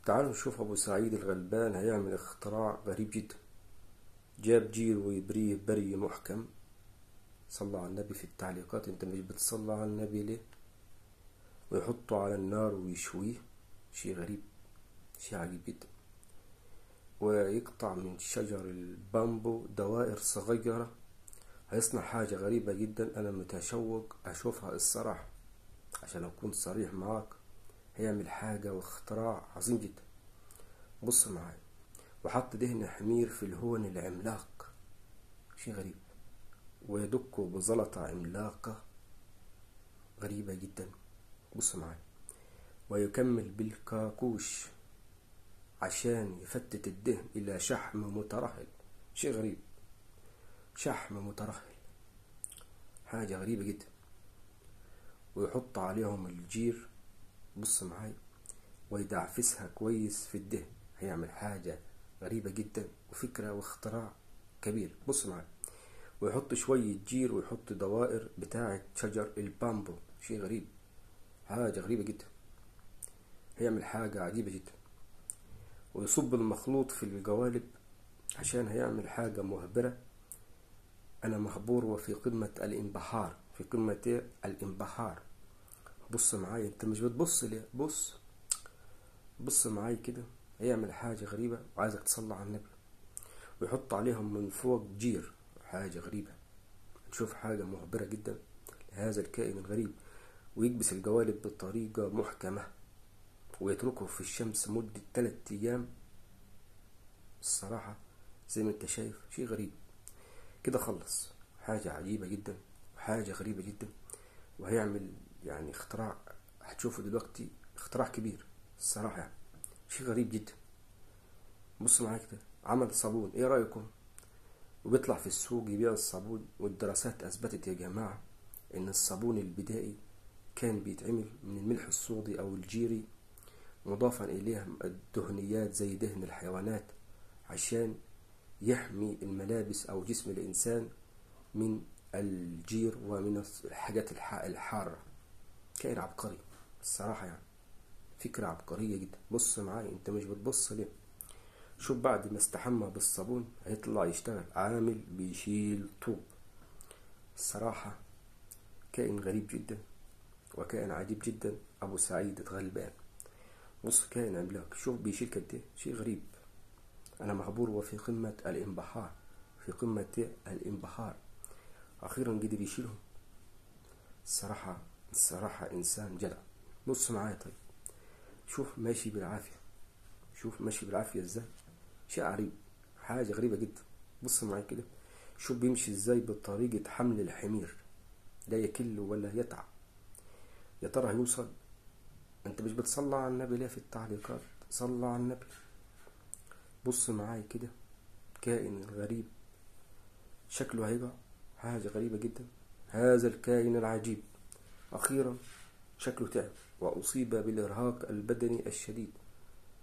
تعالوا نشوف أبو سعيد الغلبان هيعمل اختراع غريب جدا جاب جير ويبريه بري محكم صلى على النبي في التعليقات انت مش بتصلى على النبي ليه ويحطه على النار ويشويه شيء غريب شيء عجيب جدا ويقطع من شجر البامبو دوائر صغيرة هيصنع حاجة غريبة جدا أنا متشوق أشوفها الصراحة عشان أكون صريح معاك هيعمل حاجة واختراع عظيم جدا بص معايا وحط دهن حمير في الهون العملاق شيء غريب ويدكه بزلطة عملاقة غريبة جدا بص معايا ويكمل بالكاكوش عشان يفتت الدهن إلى شحم مترهل شيء غريب شحم مترهل حاجة غريبة جدا ويحط عليهم الجير بص معايا ويدعفسها كويس في الدهن هيعمل حاجة غريبة جدا وفكرة واختراع كبير بص معايا ويحط شوية جير ويحط دوائر بتاعة شجر البامبو شيء غريب حاجة غريبة جدا هيعمل حاجة عجيبة جدا ويصب المخلوط في القوالب عشان هيعمل حاجة مهبرة أنا مهبور وفي قمة الانبهار في قمة إيه؟ الانبهار بص معايا انت مش بتبص ليه بص بص معايا كده هيعمل حاجة غريبة وعايزك تصلي على النبي ويحط عليهم من فوق جير حاجة غريبة نشوف حاجة مهبرة جدا لهذا الكائن الغريب ويكبس الجوالب بطريقة محكمة ويتركه في الشمس مدة تلات أيام الصراحة زي ما انت شايف شيء غريب كده خلص حاجة عجيبة جدا وحاجة غريبة جدا وهيعمل يعني اختراع هتشوفه دلوقتي اختراع كبير الصراحة يعني شيء غريب جدا بص معايا كده عمل صابون ايه رأيكم وبيطلع في السوق يبيع الصابون والدراسات أثبتت يا جماعة إن الصابون البدائي كان بيتعمل من الملح الصودي أو الجيري مضافا إليه الدهنيات زي دهن الحيوانات عشان يحمي الملابس أو جسم الإنسان من الجير ومن الحاجات الحارة كائن عبقري الصراحة يعني فكرة عبقرية جدا بص معايا انت مش بتبص ليه شوف بعد ما استحمى بالصابون هيطلع يشتغل عامل بيشيل طوب الصراحة كائن غريب جدا وكائن عجيب جدا أبو سعيد الغلبان بص كائن عملاق شوف بيشيل قد ايه شيء غريب أنا مهبور وفي قمة الانبهار في قمة الانبهار أخيرا قدر يشيلهم الصراحة الصراحة إنسان جدع بص معايا طيب شوف ماشي بالعافية شوف ماشي بالعافية ازاي شيء عريب حاجة غريبة جدا بص معايا كده شوف بيمشي ازاي بطريقة حمل الحمير لا يكل ولا يتعب يا ترى هيوصل انت مش بتصلى على النبي ليه في التعليقات صلى على النبي بص معايا كده كائن غريب شكله هيبقى حاجة غريبة جدا هذا الكائن العجيب أخيرا شكله تعب وأصيب بالإرهاق البدني الشديد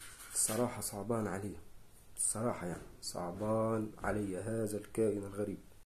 الصراحة صعبان عليه الصراحة يعني صعبان علي هذا الكائن الغريب